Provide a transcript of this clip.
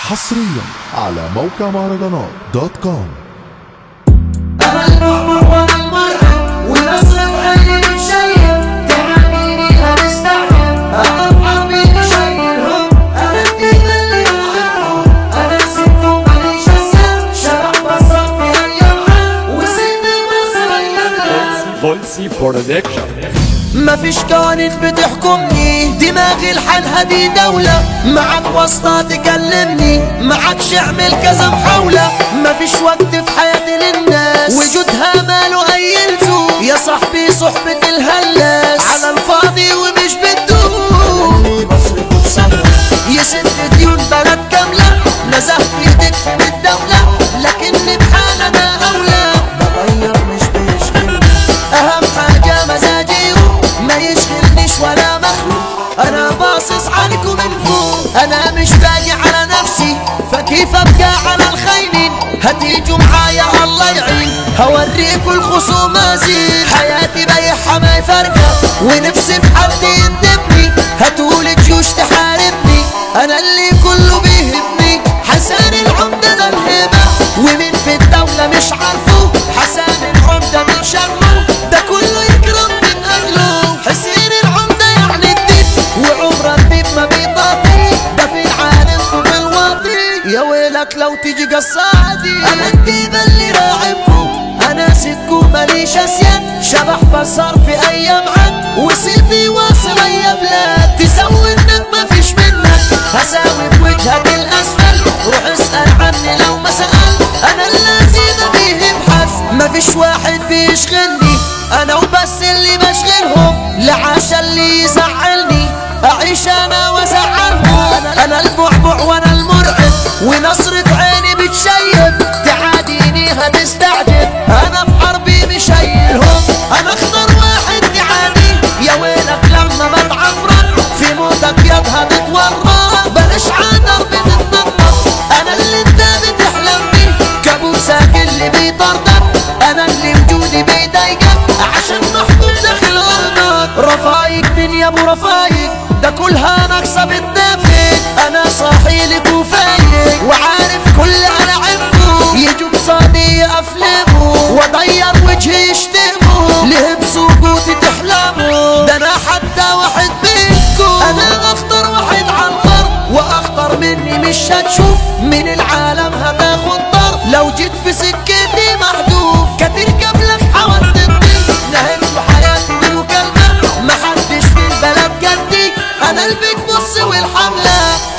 حصريا على موقع مهرجانات دوت كوم أنا المعمر وأنا المرعب ونصرف عيني متشيب تعانيني هنستعجب أنا بحربي مشيلهم أنا الدين اللي راعبهم أنا ست وماليش أسد شرح بصر في أيامها وسيد مصر أيامها Volsi Production مفيش قوانين بتحكمني دماغي لحالها دي دولة معك واسطة تكلمني معكش اعمل كذا محاولة مفيش وقت في حياتي للناس وجودها ماله أي لزوم يا صاحبي صحبة الهلاس على الفاضي ومش بتدوم بصرف بسنة يسد ديون بلد كاملة نزهت ايدك من الدولة لكني بحال انا أولى بغير مش بيشغلني أهم حاجة مزاجي ما يشغلنيش ولا مخلوق أنا باصص عليكم من فوق أنا مش باقي على نفسي فكيف أبقى على الخاينين هتيجوا معايا الله يعين هوريكوا الخصوم أزيد حياتي بايعها ما يفرقها ونفسي في حد يندبني هتقول جيوش تحاربني أنا اللي كله بيهمني حسن العمدة ده الهبة ومين في الدولة مش عارفه حسن العمدة من شرمه ده كله يكرم من أجله حسين العمدة يعني الدين وعمر الدين ما بيطاطي ده في العالم وفي الواطي يا ويلك لو تيجي قصادي أنا الديب اللي راعبكم أنا سيدكم ماليش أسياد شبح بصر في أيام عد وسيدي واصل يا بلاد تسوي إنك ما فيش منك هساوي بوجهك الأسفل روح اسأل عني لو ما سأل أنا الذي ما بيه بحث ما فيش واحد بيشغلني أنا وبس اللي بشغلهم لعاش اللي يزعلني أعيش أنا وأزعلهم أنا, أنا البعبع وأنا المرعب ونصرة عيني بتشيب تعاديني هتستعجب أنا في حربي مشيلهم أنا أخضر واحد تعادي يا ويلك لما بتعفرت في موتك يد هتتورط بلاش عادر بتتنطط أنا اللي أنت بتحلم بيه كابوسك اللي بيطردك أنا اللي وجودي بيضايقك عشان محبوب داخل أرضك رفايق من يا أبو رفايق ده كلها ناقصة بتنافق أنا صاحي لك وفايق وعارف كل ألعابكم يجوا بصادي يأفلموا وأضير وجهي يشتموا ليه بسقوطي تحلموا ده أنا حتى واحد منكم أنا أخطر واحد على الأرض وأخطر مني مش هتشوف من العالم هتاخد ضرب لو جيت في سكتي محذوف كتير قبلك حاولت تضيف نهيت حياتي بالمكالمة محدش في البلد جدي أنا البيك بص والحملة